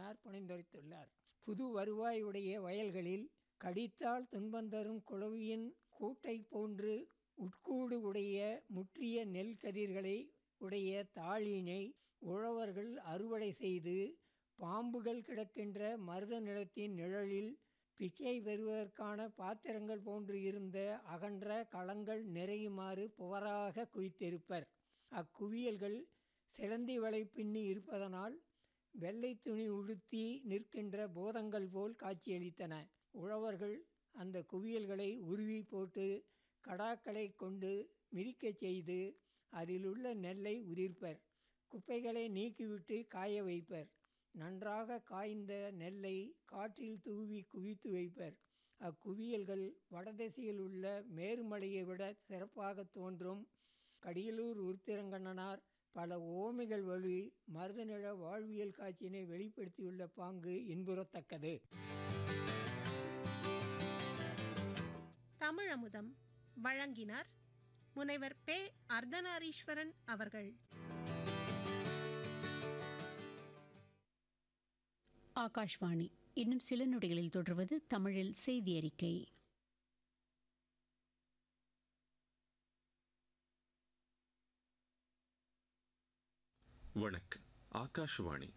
சிதம்பரனார் புனைந்துரைத்துள்ளார் புது வருவாயுடைய வயல்களில் கடித்தால் துன்பந்தரும் குளவியின் கூட்டை போன்று உட்கூடு உடைய முற்றிய நெல் கதிர்களை உடைய தாளினை உழவர்கள் அறுவடை செய்து பாம்புகள் கிடக்கின்ற மருத நிலத்தின் நிழலில் பிச்சை பெறுவதற்கான பாத்திரங்கள் போன்று இருந்த அகன்ற களங்கள் நிறையுமாறு புவராக குவித்திருப்பர் அக்குவியல்கள் சிலந்தி வலை பின்னி இருப்பதனால் வெள்ளை துணி உடுத்தி நிற்கின்ற போதங்கள் போல் காட்சியளித்தன உழவர்கள் அந்த குவியல்களை உருவி போட்டு கடாக்களை கொண்டு மிதிக்கச் செய்து அதிலுள்ள நெல்லை உதிர்ப்பர் குப்பைகளை நீக்கிவிட்டு காய வைப்பர் நன்றாக காய்ந்த நெல்லை காற்றில் தூவி குவித்து வைப்பர் அக்குவியல்கள் வடதிசையில் உள்ள மேருமலையை விட சிறப்பாக தோன்றும் கடியலூர் உருத்திரங்கண்ணனார் பல ஓமைகள் வழி மருதநில வாழ்வியல் காட்சியினை வெளிப்படுத்தியுள்ள பாங்கு இன்புறத்தக்கது தமிழமுதம் வழங்கினார் முனைவர் பே அர்த்தநாரீஸ்வரன் அவர்கள் ஆகாஷ்வாணி இன்னும் சில நொடிகளில் தொடர்வது தமிழில் செய்தி அறிக்கை வணக்கம் ஆகாஷ்வாணி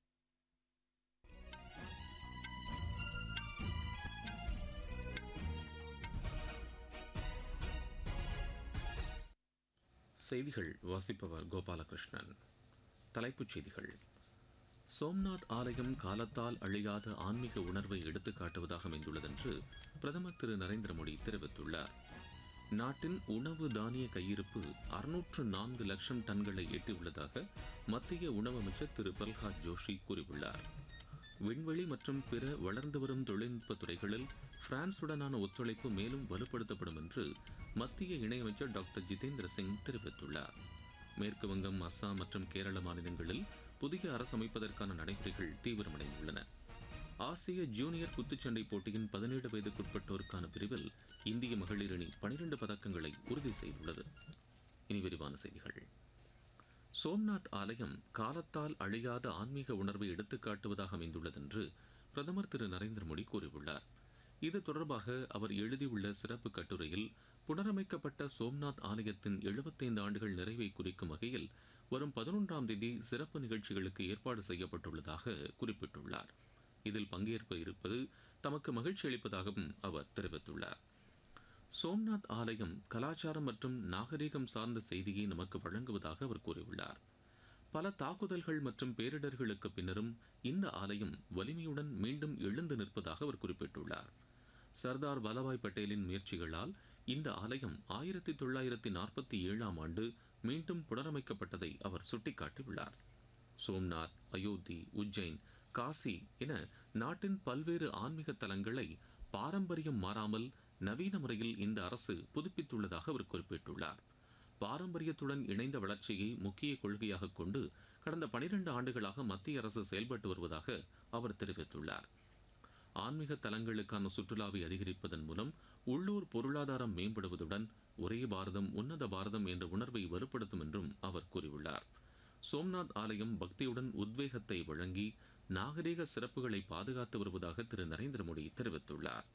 செய்திகள் வாசிப்பவர் கோபாலகிருஷ்ணன் தலைப்புச் செய்திகள் சோம்நாத் ஆலயம் காலத்தால் அழியாத ஆன்மீக உணர்வை எடுத்துக் காட்டுவதாக அமைந்துள்ளதென்று பிரதமர் திரு நரேந்திர மோடி தெரிவித்துள்ளார் நாட்டின் உணவு தானிய கையிருப்பு அறுநூற்று நான்கு லட்சம் டன்களை எட்டியுள்ளதாக மத்திய உணவு அமைச்சர் திரு பிரல்ஹாத் ஜோஷி கூறியுள்ளார் விண்வெளி மற்றும் பிற வளர்ந்து வரும் தொழில்நுட்ப துறைகளில் பிரான்சுடனான ஒத்துழைப்பு மேலும் வலுப்படுத்தப்படும் என்று மத்திய இணையமைச்சர் டாக்டர் ஜிதேந்திர சிங் தெரிவித்துள்ளார் மேற்கு வங்கம் அஸ்ஸாம் மற்றும் கேரள மாநிலங்களில் புதிய அரசு அமைப்பதற்கான நடைமுறைகள் தீவிரமடைந்துள்ளன ஆசிய ஜூனியர் குத்துச்சண்டை போட்டியின் பதினேழு வயதுக்குட்பட்டோருக்கான பிரிவில் இந்திய மகளிர் அணி பனிரெண்டு பதக்கங்களை உறுதி செய்துள்ளது இனி விரிவான செய்திகள் சோம்நாத் ஆலயம் காலத்தால் அழியாத ஆன்மீக உணர்வை எடுத்துக்காட்டுவதாக அமைந்துள்ளதென்று பிரதமர் திரு நரேந்திர மோடி கூறியுள்ளார் இது தொடர்பாக அவர் எழுதியுள்ள சிறப்பு கட்டுரையில் புனரமைக்கப்பட்ட சோம்நாத் ஆலயத்தின் எழுபத்தைந்து ஆண்டுகள் நிறைவை குறிக்கும் வகையில் வரும் பதினொன்றாம் தேதி சிறப்பு நிகழ்ச்சிகளுக்கு ஏற்பாடு செய்யப்பட்டுள்ளதாக குறிப்பிட்டுள்ளார் இதில் பங்கேற்ப இருப்பது தமக்கு மகிழ்ச்சி அளிப்பதாகவும் அவர் தெரிவித்துள்ளார் சோம்நாத் ஆலயம் கலாச்சாரம் மற்றும் நாகரீகம் சார்ந்த செய்தியை நமக்கு வழங்குவதாக அவர் கூறியுள்ளார் பல தாக்குதல்கள் மற்றும் பேரிடர்களுக்கு பின்னரும் இந்த ஆலயம் வலிமையுடன் மீண்டும் எழுந்து நிற்பதாக அவர் குறிப்பிட்டுள்ளார் சர்தார் வல்லபாய் பட்டேலின் முயற்சிகளால் இந்த ஆலயம் ஆயிரத்தி தொள்ளாயிரத்தி நாற்பத்தி ஏழாம் ஆண்டு மீண்டும் புனரமைக்கப்பட்டதை அவர் சுட்டிக்காட்டியுள்ளார் சோம்நாத் அயோத்தி உஜ்ஜைன் காசி என நாட்டின் பல்வேறு ஆன்மீக தலங்களை பாரம்பரியம் மாறாமல் நவீன முறையில் இந்த அரசு புதுப்பித்துள்ளதாக அவர் குறிப்பிட்டுள்ளார் பாரம்பரியத்துடன் இணைந்த வளர்ச்சியை முக்கிய கொள்கையாக கொண்டு கடந்த பனிரெண்டு ஆண்டுகளாக மத்திய அரசு செயல்பட்டு வருவதாக அவர் தெரிவித்துள்ளார் ஆன்மீக தலங்களுக்கான சுற்றுலாவை அதிகரிப்பதன் மூலம் உள்ளூர் பொருளாதாரம் மேம்படுவதுடன் ஒரே பாரதம் உன்னத பாரதம் என்ற உணர்வை வலுப்படுத்தும் என்றும் அவர் கூறியுள்ளார் சோம்நாத் ஆலயம் பக்தியுடன் உத்வேகத்தை வழங்கி நாகரீக சிறப்புகளை பாதுகாத்து வருவதாக திரு நரேந்திர மோடி தெரிவித்துள்ளார்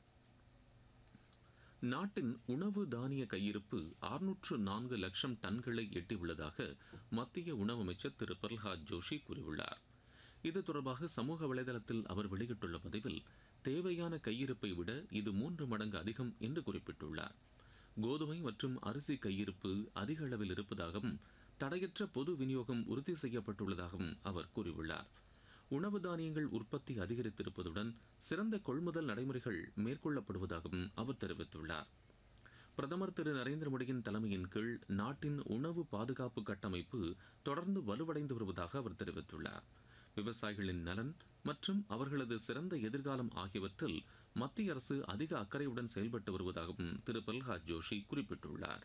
நாட்டின் உணவு தானிய கையிருப்பு அறுநூற்று நான்கு லட்சம் டன்களை எட்டியுள்ளதாக மத்திய உணவு அமைச்சர் திரு பிரல்ஹாத் ஜோஷி கூறியுள்ளார் இது தொடர்பாக சமூக வலைதளத்தில் அவர் வெளியிட்டுள்ள பதிவில் தேவையான கையிருப்பை விட இது மூன்று மடங்கு அதிகம் என்று குறிப்பிட்டுள்ளார் கோதுமை மற்றும் அரிசி கையிருப்பு அதிக அளவில் இருப்பதாகவும் தடையற்ற பொது விநியோகம் உறுதி செய்யப்பட்டுள்ளதாகவும் அவர் கூறியுள்ளார் உணவு தானியங்கள் உற்பத்தி அதிகரித்திருப்பதுடன் சிறந்த கொள்முதல் நடைமுறைகள் மேற்கொள்ளப்படுவதாகவும் அவர் தெரிவித்துள்ளார் பிரதமர் திரு நரேந்திர மோடியின் தலைமையின் கீழ் நாட்டின் உணவு பாதுகாப்பு கட்டமைப்பு தொடர்ந்து வலுவடைந்து வருவதாக அவர் தெரிவித்துள்ளார் விவசாயிகளின் நலன் மற்றும் அவர்களது சிறந்த எதிர்காலம் ஆகியவற்றில் மத்திய அரசு அதிக அக்கறையுடன் செயல்பட்டு வருவதாகவும் திரு பிரல்ஹாத் ஜோஷி குறிப்பிட்டுள்ளார்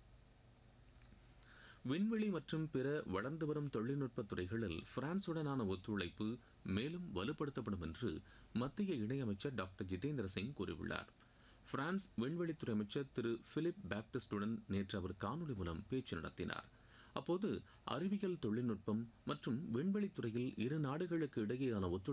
விண்வெளி மற்றும் பிற வளர்ந்து வரும் தொழில்நுட்ப துறைகளில் பிரான்சுடனான ஒத்துழைப்பு மேலும் வலுப்படுத்தப்படும் என்று மத்திய இணையமைச்சர் டாக்டர் ஜிதேந்திர சிங் கூறியுள்ளார் பிரான்ஸ் விண்வெளித்துறை அமைச்சர் திரு பிலிப் பாப்டிஸ்டுடன் நேற்று அவர் காணொலி மூலம் பேச்சு நடத்தினார் அப்போது அறிவியல் தொழில்நுட்பம் மற்றும் விண்வெளித்துறையில் இரு நாடுகளுக்கு இடையேயான ஒத்துழைப்பு